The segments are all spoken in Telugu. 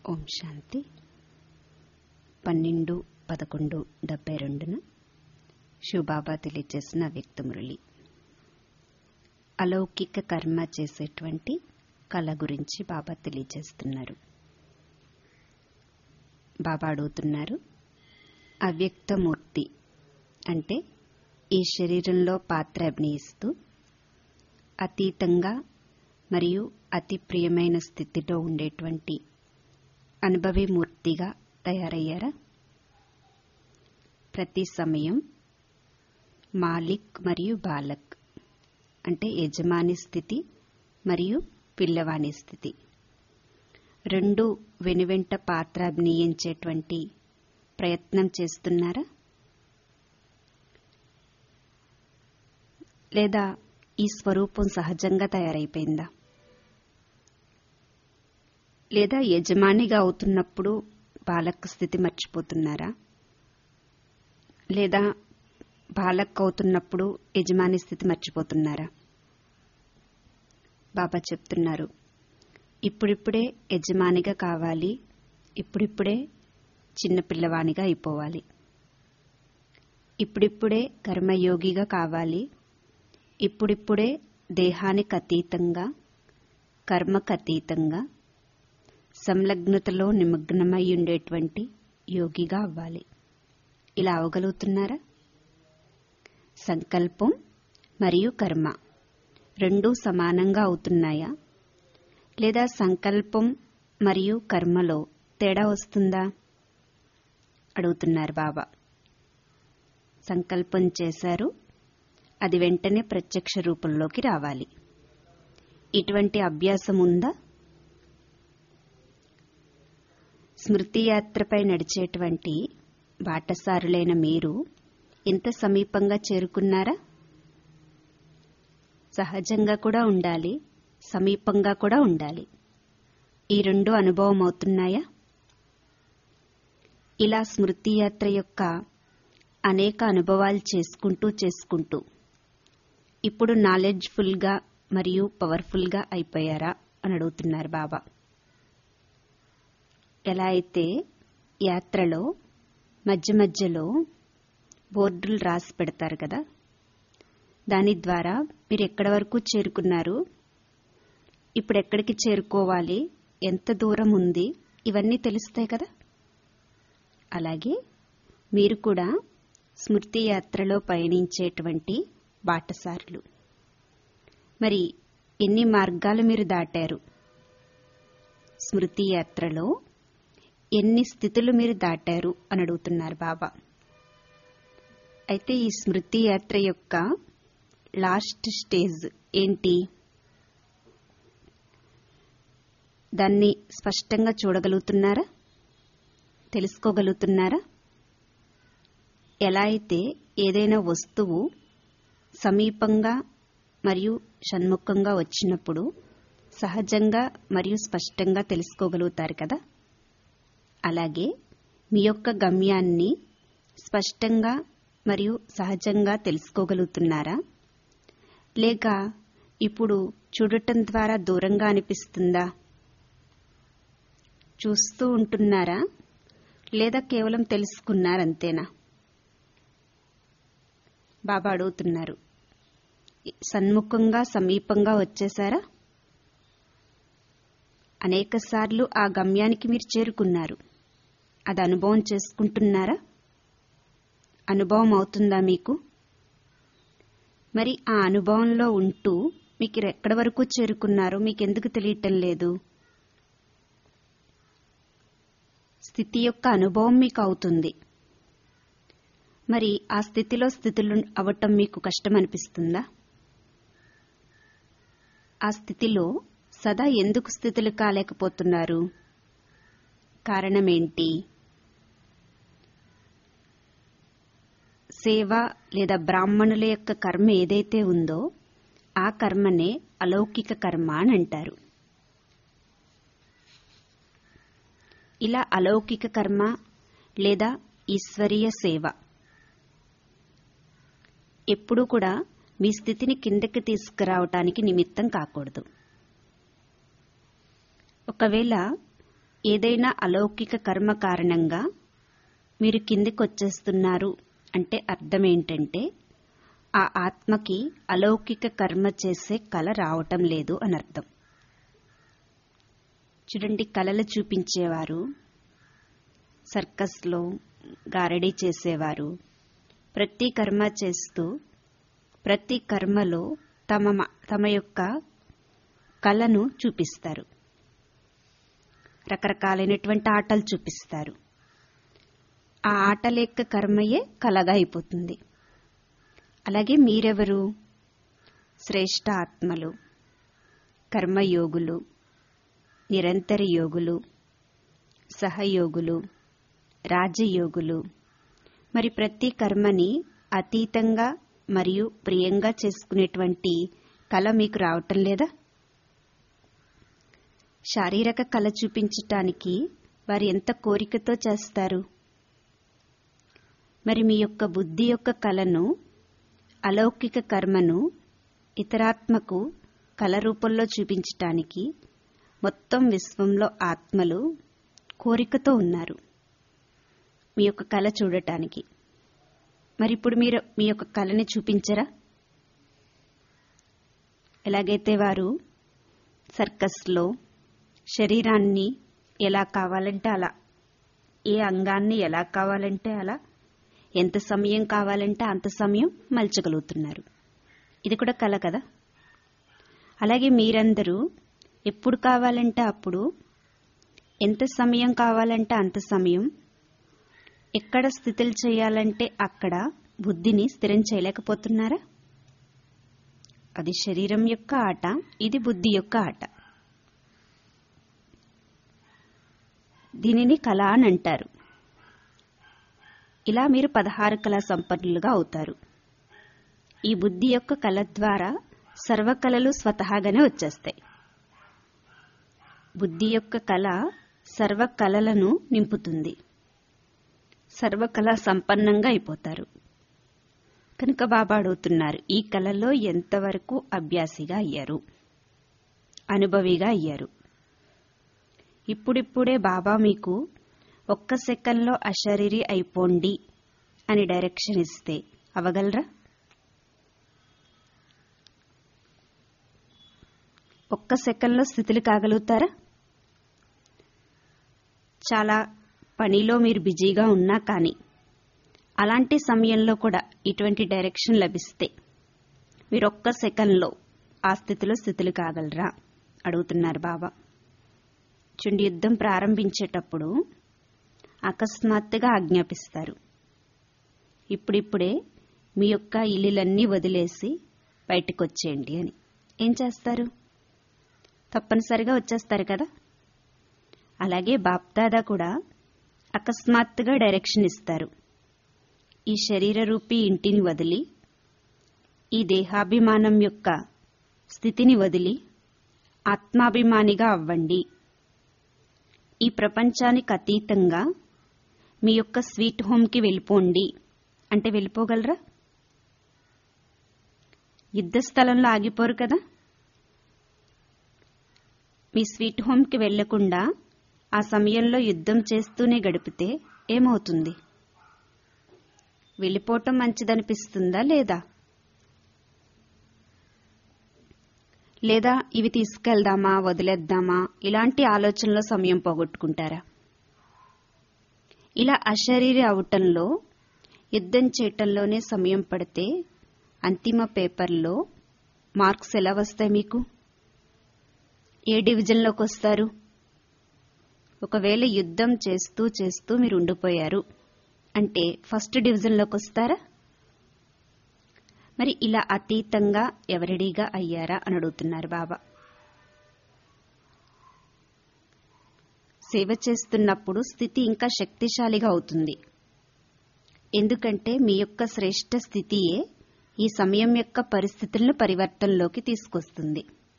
ఓం శాంతి పన్నెండు పదకొండు డెబ్బై రెండున శివబాబా తెలియజేసిన వ్యక్త మురళి అలౌకిక కర్మ చేసేటువంటి కళ గురించి బాబా తెలియజేస్తున్నారు బాబా అడుగుతున్నారు అవ్యక్తమూర్తి అంటే ఈ శరీరంలో పాత్ర అభినయిస్తూ అతీతంగా మరియు అతి ప్రియమైన స్థితిలో ఉండేటువంటి అనుభవి మూర్తిగా తయారయ్యారా ప్రతి సమయం మాలిక్ మరియు బాలక్ అంటే యజమాని స్థితి మరియు పిల్లవాని స్థితి రెండు వెనువెంట పాత్ర అభినయించేటువంటి ప్రయత్నం చేస్తున్నారా లేదా ఈ స్వరూపం సహజంగా తయారైపోయిందా లేదా యజమానిగా అవుతున్నప్పుడు బాలక్ స్థితి మర్చిపోతున్నారా లేదా బాలక్ అవుతున్నప్పుడు యజమాని స్థితి మర్చిపోతున్నారా బాబా చెప్తున్నారు ఇప్పుడిప్పుడే యజమానిగా కావాలి ఇప్పుడిప్పుడే చిన్న పిల్లవానిగా అయిపోవాలి ఇప్పుడిప్పుడే కర్మయోగిగా కావాలి ఇప్పుడిప్పుడే దేహానికి అతీతంగా కర్మకు అతీతంగా సంలగ్నతలో నిమగ్నమై ఉండేటువంటి యోగిగా అవ్వాలి ఇలా అవగలుగుతున్నారా సంకల్పం మరియు కర్మ రెండూ సమానంగా అవుతున్నాయా లేదా సంకల్పం మరియు కర్మలో తేడా వస్తుందా అడుగుతున్నారు బాబా సంకల్పం చేశారు అది వెంటనే ప్రత్యక్ష రూపంలోకి రావాలి ఇటువంటి అభ్యాసం ఉందా స్మృతి యాత్రపై నడిచేటువంటి బాటసారులైన మీరు ఇంత సమీపంగా చేరుకున్నారా సహజంగా కూడా ఉండాలి సమీపంగా కూడా ఉండాలి ఈ రెండు అనుభవం అవుతున్నాయా ఇలా స్మృతి యాత్ర యొక్క అనేక అనుభవాలు చేసుకుంటూ చేసుకుంటూ ఇప్పుడు నాలెడ్జ్ఫుల్గా మరియు పవర్ఫుల్గా అయిపోయారా అని అడుగుతున్నారు బాబా ఎలా అయితే యాత్రలో మధ్య మధ్యలో బోర్డులు రాసి పెడతారు కదా దాని ద్వారా మీరు ఎక్కడి వరకు చేరుకున్నారు ఇప్పుడు ఎక్కడికి చేరుకోవాలి ఎంత దూరం ఉంది ఇవన్నీ తెలుస్తాయి కదా అలాగే మీరు కూడా స్మృతి యాత్రలో పయనించేటువంటి బాటసారులు మరి ఎన్ని మార్గాలు మీరు దాటారు స్మృతి యాత్రలో ఎన్ని స్థితులు మీరు దాటారు అని అడుగుతున్నారు బాబా అయితే ఈ స్మృతి యాత్ర యొక్క లాస్ట్ స్టేజ్ ఏంటి దాన్ని స్పష్టంగా చూడగలుగుతున్నారా తెలుసుకోగలుగుతున్నారా ఎలా అయితే ఏదైనా వస్తువు సమీపంగా మరియు షణ్ముఖంగా వచ్చినప్పుడు సహజంగా మరియు స్పష్టంగా తెలుసుకోగలుగుతారు కదా అలాగే మీ యొక్క గమ్యాన్ని స్పష్టంగా మరియు సహజంగా తెలుసుకోగలుగుతున్నారా లేక ఇప్పుడు చూడటం ద్వారా దూరంగా అనిపిస్తుందా చూస్తూ ఉంటున్నారా లేదా కేవలం తెలుసుకున్నారంతేనా బాబా అడుగుతున్నారు సన్ముఖంగా సమీపంగా వచ్చేశారా అనేకసార్లు ఆ గమ్యానికి మీరు చేరుకున్నారు అది అనుభవం చేసుకుంటున్నారా అనుభవం అవుతుందా మీకు మరి ఆ అనుభవంలో ఉంటూ మీకు ఎక్కడి వరకు చేరుకున్నారో మీకు ఎందుకు తెలియటం లేదు స్థితి యొక్క అనుభవం మీకు అవుతుంది మరి ఆ స్థితిలో స్థితులు అవ్వటం మీకు కష్టం అనిపిస్తుందా ఆ స్థితిలో సదా ఎందుకు స్థితులు కాలేకపోతున్నారు కారణమేంటి సేవ లేదా బ్రాహ్మణుల యొక్క కర్మ ఏదైతే ఉందో ఆ కర్మనే అలౌకిక కర్మ అని అంటారు ఇలా అలౌకిక కర్మ లేదా ఈశ్వరీయ సేవ ఎప్పుడూ కూడా మీ స్థితిని కిందకి తీసుకురావటానికి నిమిత్తం కాకూడదు ఒకవేళ ఏదైనా అలౌకిక కర్మ కారణంగా మీరు కిందికి వచ్చేస్తున్నారు అంటే అర్థం ఏంటంటే ఆ ఆత్మకి అలౌకిక కర్మ చేసే కళ రావటం లేదు అని అర్థం చూడండి కళలు చూపించేవారు సర్కస్లో గారడీ చేసేవారు ప్రతి కర్మ చేస్తూ ప్రతి కర్మలో తమ మ- తమ యొక్క కళను చూపిస్తారు రకరకాలైనటువంటి ఆటలు చూపిస్తారు ఆ ఆటల యొక్క కర్మయే కళగా అయిపోతుంది అలాగే మీరెవరు శ్రేష్ఠ ఆత్మలు కర్మయోగులు నిరంతర యోగులు సహయోగులు రాజయోగులు మరి ప్రతి కర్మని అతీతంగా మరియు ప్రియంగా చేసుకునేటువంటి కళ మీకు రావటం లేదా శారీరక కళ చూపించటానికి వారు ఎంత కోరికతో చేస్తారు మరి మీ యొక్క బుద్ధి యొక్క కళను అలౌకిక కర్మను ఇతరాత్మకు కళ రూపంలో చూపించటానికి మొత్తం విశ్వంలో ఆత్మలు కోరికతో ఉన్నారు మీ యొక్క కళ చూడటానికి మరి ఇప్పుడు మీరు మీ యొక్క కళని చూపించరా ఎలాగైతే వారు సర్కస్లో శరీరాన్ని ఎలా కావాలంటే అలా ఏ అంగాన్ని ఎలా కావాలంటే అలా ఎంత సమయం కావాలంటే అంత సమయం మలచగలుగుతున్నారు ఇది కూడా కళ కదా అలాగే మీరందరూ ఎప్పుడు కావాలంటే అప్పుడు ఎంత సమయం కావాలంటే అంత సమయం ఎక్కడ స్థితులు చేయాలంటే అక్కడ బుద్ధిని స్థిరం చేయలేకపోతున్నారా అది శరీరం యొక్క ఆట ఇది బుద్ధి యొక్క ఆట దీనిని కళ అని అంటారు ఇలా మీరు పదహారు కళా సంపన్నులుగా అవుతారు ఈ బుద్ధి యొక్క కళ ద్వారా సర్వకళలు స్వతహాగానే వచ్చేస్తాయి బుద్ధి యొక్క కళ సర్వ కళలను నింపుతుంది సర్వకళ సంపన్నంగా అయిపోతారు కనుక బాబా అడుగుతున్నారు ఈ కళలో ఎంతవరకు అభ్యాసిగా అయ్యారు అనుభవిగా అయ్యారు ఇప్పుడిప్పుడే బాబా మీకు ఒక్క సెకండ్లో అశరీరి అయిపోండి అని డైరెక్షన్ ఇస్తే అవగలరా ఒక్క సెకండ్లో స్థితులు కాగలుగుతారా చాలా పనిలో మీరు బిజీగా ఉన్నా కానీ అలాంటి సమయంలో కూడా ఇటువంటి డైరెక్షన్ లభిస్తే మీరు ఒక్క సెకండ్లో ఆ స్థితిలో స్థితులు కాగలరా అడుగుతున్నారు బాబా చుండి యుద్ధం ప్రారంభించేటప్పుడు అకస్మాత్తుగా ఆజ్ఞాపిస్తారు ఇప్పుడిప్పుడే మీ యొక్క ఇల్లులన్నీ వదిలేసి బయటకు వచ్చేయండి అని ఏం చేస్తారు తప్పనిసరిగా వచ్చేస్తారు కదా అలాగే బాప్దాదా కూడా అకస్మాత్తుగా డైరెక్షన్ ఇస్తారు ఈ శరీర రూపీ ఇంటిని వదిలి ఈ దేహాభిమానం యొక్క స్థితిని వదిలి ఆత్మాభిమానిగా అవ్వండి ఈ ప్రపంచానికి అతీతంగా మీ యొక్క స్వీట్ హోమ్కి వెళ్ళిపోండి అంటే వెళ్ళిపోగలరా యుద్ధ స్థలంలో ఆగిపోరు కదా మీ స్వీట్ హోమ్కి వెళ్లకుండా ఆ సమయంలో యుద్ధం చేస్తూనే గడిపితే ఏమవుతుంది వెళ్ళిపోవటం మంచిదనిపిస్తుందా లేదా లేదా ఇవి తీసుకెళ్దామా వదిలేద్దామా ఇలాంటి ఆలోచనలో సమయం పోగొట్టుకుంటారా ఇలా అశరీరి అవటంలో యుద్ధం చేయటంలోనే సమయం పడితే అంతిమ పేపర్లో మార్క్స్ ఎలా వస్తాయి మీకు ఏ డివిజన్లోకి వస్తారు ఒకవేళ యుద్ధం చేస్తూ చేస్తూ మీరు ఉండిపోయారు అంటే ఫస్ట్ డివిజన్లోకి వస్తారా మరి ఇలా అతీతంగా ఎవరిడీగా అయ్యారా అని అడుగుతున్నారు బాబా సేవ చేస్తున్నప్పుడు స్థితి ఇంకా శక్తిశాలిగా అవుతుంది ఎందుకంటే మీ యొక్క శ్రేష్ట స్థితియే ఈ సమయం యొక్క పరిస్థితులను పరివర్తనలోకి తీసుకొస్తుంది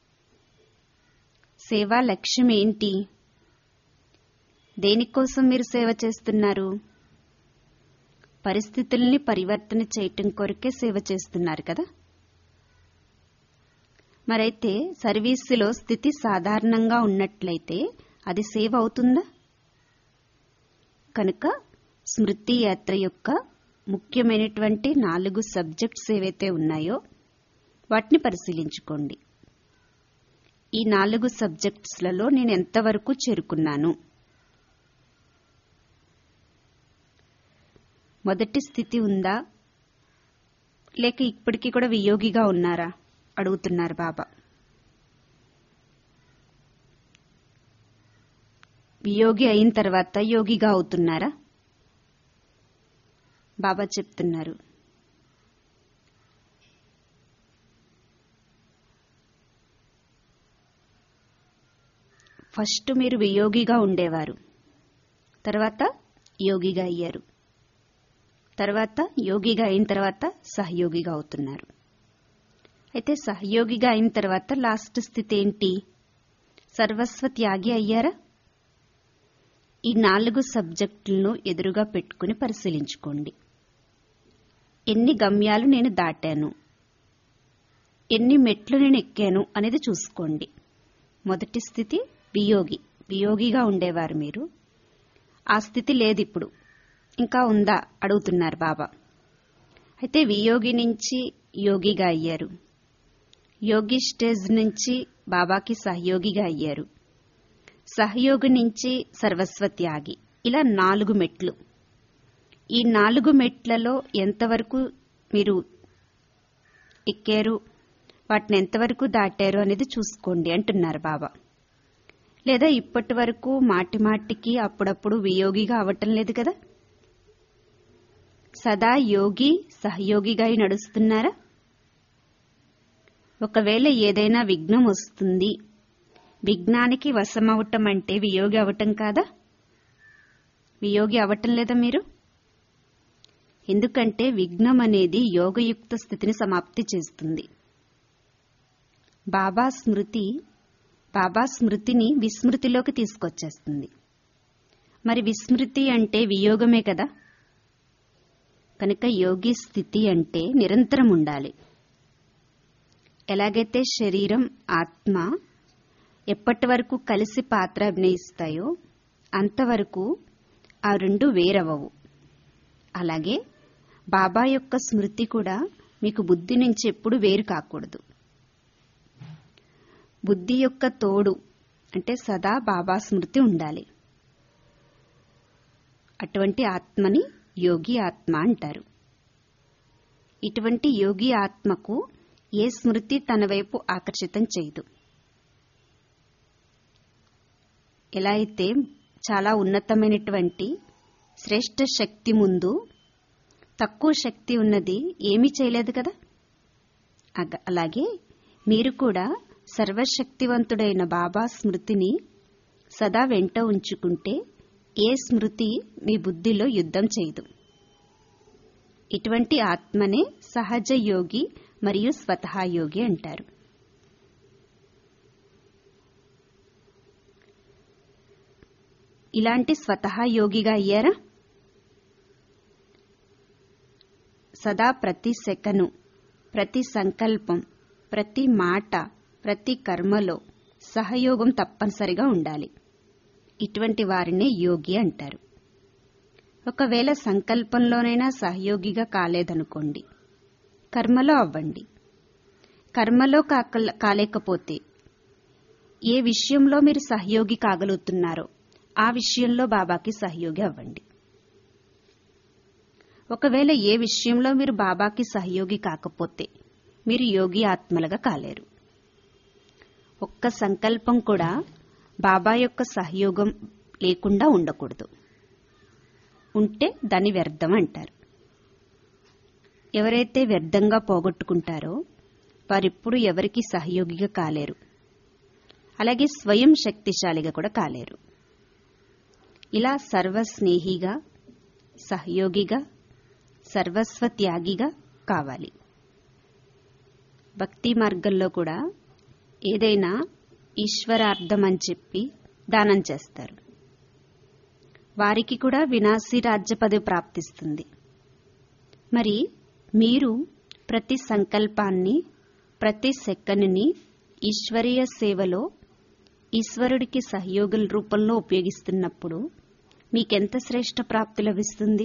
సేవా లక్ష్యం ఏంటి దేనికోసం మీరు సేవ చేస్తున్నారు పరిస్థితుల్ని పరివర్తన చేయటం కొరకే సేవ చేస్తున్నారు కదా మరైతే సర్వీసులో స్థితి సాధారణంగా ఉన్నట్లయితే అది సేవ్ అవుతుందా కనుక స్మృతి యాత్ర యొక్క ముఖ్యమైనటువంటి నాలుగు సబ్జెక్ట్స్ ఏవైతే ఉన్నాయో వాటిని పరిశీలించుకోండి ఈ నాలుగు సబ్జెక్ట్స్లలో నేను ఎంతవరకు చేరుకున్నాను మొదటి స్థితి ఉందా లేక ఇప్పటికీ కూడా వియోగిగా ఉన్నారా అడుగుతున్నారు బాబా వియోగి అయిన తర్వాత యోగిగా అవుతున్నారా బాబా చెప్తున్నారు ఫస్ట్ మీరు వియోగిగా ఉండేవారు తర్వాత యోగిగా అయ్యారు తర్వాత యోగిగా అయిన తర్వాత సహయోగిగా అవుతున్నారు అయితే సహయోగిగా అయిన తర్వాత లాస్ట్ స్థితి ఏంటి సర్వస్వ త్యాగి అయ్యారా ఈ నాలుగు సబ్జెక్టులను ఎదురుగా పెట్టుకుని పరిశీలించుకోండి ఎన్ని గమ్యాలు నేను దాటాను ఎన్ని మెట్లు నేను ఎక్కాను అనేది చూసుకోండి మొదటి స్థితి వియోగి వియోగిగా ఉండేవారు మీరు ఆ స్థితి లేదు ఇప్పుడు ఇంకా ఉందా అడుగుతున్నారు బాబా అయితే వియోగి నుంచి యోగిగా అయ్యారు యోగి స్టేజ్ నుంచి బాబాకి సహయోగిగా అయ్యారు సహయోగి నుంచి సర్వస్వ త్యాగి ఇలా నాలుగు మెట్లు ఈ నాలుగు మెట్లలో ఎంతవరకు మీరు ఎక్కారు వాటిని ఎంతవరకు దాటారు అనేది చూసుకోండి అంటున్నారు బాబా లేదా ఇప్పటి వరకు మాటి మాటికి అప్పుడప్పుడు వియోగిగా అవ్వటం లేదు కదా సదా యోగి సహయోగిగా అయి నడుస్తున్నారా ఒకవేళ ఏదైనా విఘ్నం వస్తుంది విఘ్నానికి వశమవటం అంటే వియోగి అవటం కాదా వియోగి అవటం లేదా మీరు ఎందుకంటే విఘ్నం అనేది యోగయుక్త స్థితిని సమాప్తి చేస్తుంది బాబా స్మృతి బాబా స్మృతిని విస్మృతిలోకి తీసుకొచ్చేస్తుంది మరి విస్మృతి అంటే వియోగమే కదా కనుక యోగి స్థితి అంటే నిరంతరం ఉండాలి ఎలాగైతే శరీరం ఆత్మ ఎప్పటి వరకు కలిసి పాత్ర అభినయిస్తాయో అంతవరకు ఆ రెండు వేరవవు అలాగే బాబా యొక్క స్మృతి కూడా మీకు బుద్ధి నుంచి ఎప్పుడు వేరు కాకూడదు బుద్ధి యొక్క తోడు అంటే సదా బాబా స్మృతి ఉండాలి అటువంటి ఆత్మని యోగి ఆత్మ అంటారు ఇటువంటి యోగి ఆత్మకు ఏ స్మృతి తన వైపు ఆకర్షితం చేయదు ఎలా అయితే చాలా ఉన్నతమైనటువంటి శ్రేష్ఠ శక్తి ముందు తక్కువ శక్తి ఉన్నది ఏమీ చేయలేదు కదా అగ- అలాగే మీరు కూడా సర్వశక్తివంతుడైన బాబా స్మృతిని సదా వెంట ఉంచుకుంటే ఏ స్మృతి మీ బుద్ధిలో యుద్ధం చేయదు ఇటువంటి ఆత్మనే సహజ యోగి మరియు స్వతహా యోగి అంటారు ఇలాంటి స్వతహా యోగిగా అయ్యారా సదా ప్రతి సెకను ప్రతి సంకల్పం ప్రతి మాట ప్రతి కర్మలో సహయోగం తప్పనిసరిగా ఉండాలి ఇటువంటి వారినే యోగి అంటారు ఒకవేళ సంకల్పంలోనైనా సహయోగిగా కాలేదనుకోండి కర్మలో అవ్వండి కర్మలో కాక- కాలేకపోతే ఏ విషయంలో మీరు సహయోగి కాగలుగుతున్నారో ఆ విషయంలో బాబాకి సహయోగి అవ్వండి ఒకవేళ ఏ విషయంలో మీరు బాబాకి సహయోగి కాకపోతే మీరు యోగి ఆత్మలుగా కాలేరు ఒక్క సంకల్పం కూడా బాబా యొక్క సహయోగం లేకుండా ఉండకూడదు ఉంటే దాన్ని వ్యర్థం అంటారు ఎవరైతే వ్యర్థంగా పోగొట్టుకుంటారో వారిప్పుడు ఎవరికి సహయోగిగా కాలేరు అలాగే స్వయం శక్తిశాలిగా కూడా కాలేరు ఇలా సర్వస్నేహిగా సహయోగిగా సర్వస్వ త్యాగిగా కావాలి భక్తి మార్గంలో కూడా ఏదైనా ఈశ్వరార్థం అని చెప్పి దానం చేస్తారు వారికి కూడా వినాశీ రాజ్య పదవి ప్రాప్తిస్తుంది మరి మీరు ప్రతి సంకల్పాన్ని ప్రతి సెకనుని ఈశ్వరీయ సేవలో ఈశ్వరుడికి సహయోగుల రూపంలో ఉపయోగిస్తున్నప్పుడు మీకెంత శ్రేష్ట ప్రాప్తి లభిస్తుంది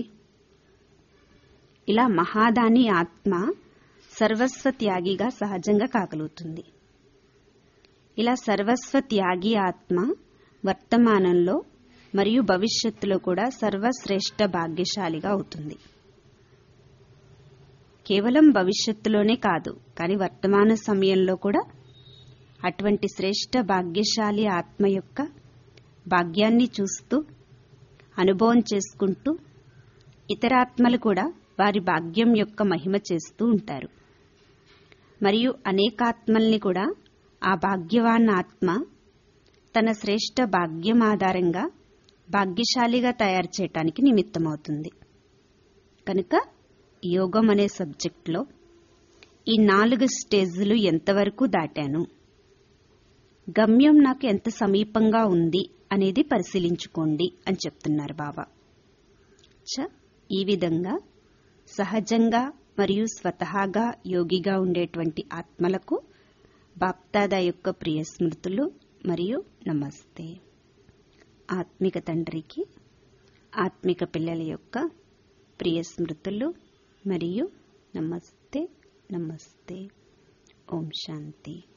ఇలా మహాదాని ఆత్మ సర్వస్వ త్యాగిగా సహజంగా కాగలుగుతుంది ఇలా సర్వస్వ త్యాగి ఆత్మ వర్తమానంలో మరియు భవిష్యత్తులో కూడా సర్వశ్రేష్ఠ భాగ్యశాలిగా అవుతుంది కేవలం భవిష్యత్తులోనే కాదు కానీ వర్తమాన సమయంలో కూడా అటువంటి శ్రేష్ఠ భాగ్యశాలి ఆత్మ యొక్క భాగ్యాన్ని చూస్తూ అనుభవం చేసుకుంటూ ఇతర ఆత్మలు కూడా వారి భాగ్యం యొక్క మహిమ చేస్తూ ఉంటారు మరియు అనేకాత్మల్ని కూడా ఆ భాగ్యవాన్ ఆత్మ తన శ్రేష్ఠ భాగ్యం ఆధారంగా భాగ్యశాలిగా తయారు చేయటానికి నిమిత్తమవుతుంది కనుక యోగం అనే సబ్జెక్ట్లో ఈ నాలుగు స్టేజ్లు ఎంతవరకు దాటాను గమ్యం నాకు ఎంత సమీపంగా ఉంది అనేది పరిశీలించుకోండి అని చెప్తున్నారు బాబా చ ఈ విధంగా సహజంగా మరియు స్వతహాగా యోగిగా ఉండేటువంటి ఆత్మలకు బాప్తాదా యొక్క ప్రియ స్మృతులు మరియు నమస్తే ఆత్మిక తండ్రికి ఆత్మిక పిల్లల యొక్క ప్రియ స్మృతులు మరియు నమస్తే నమస్తే ఓం శాంతి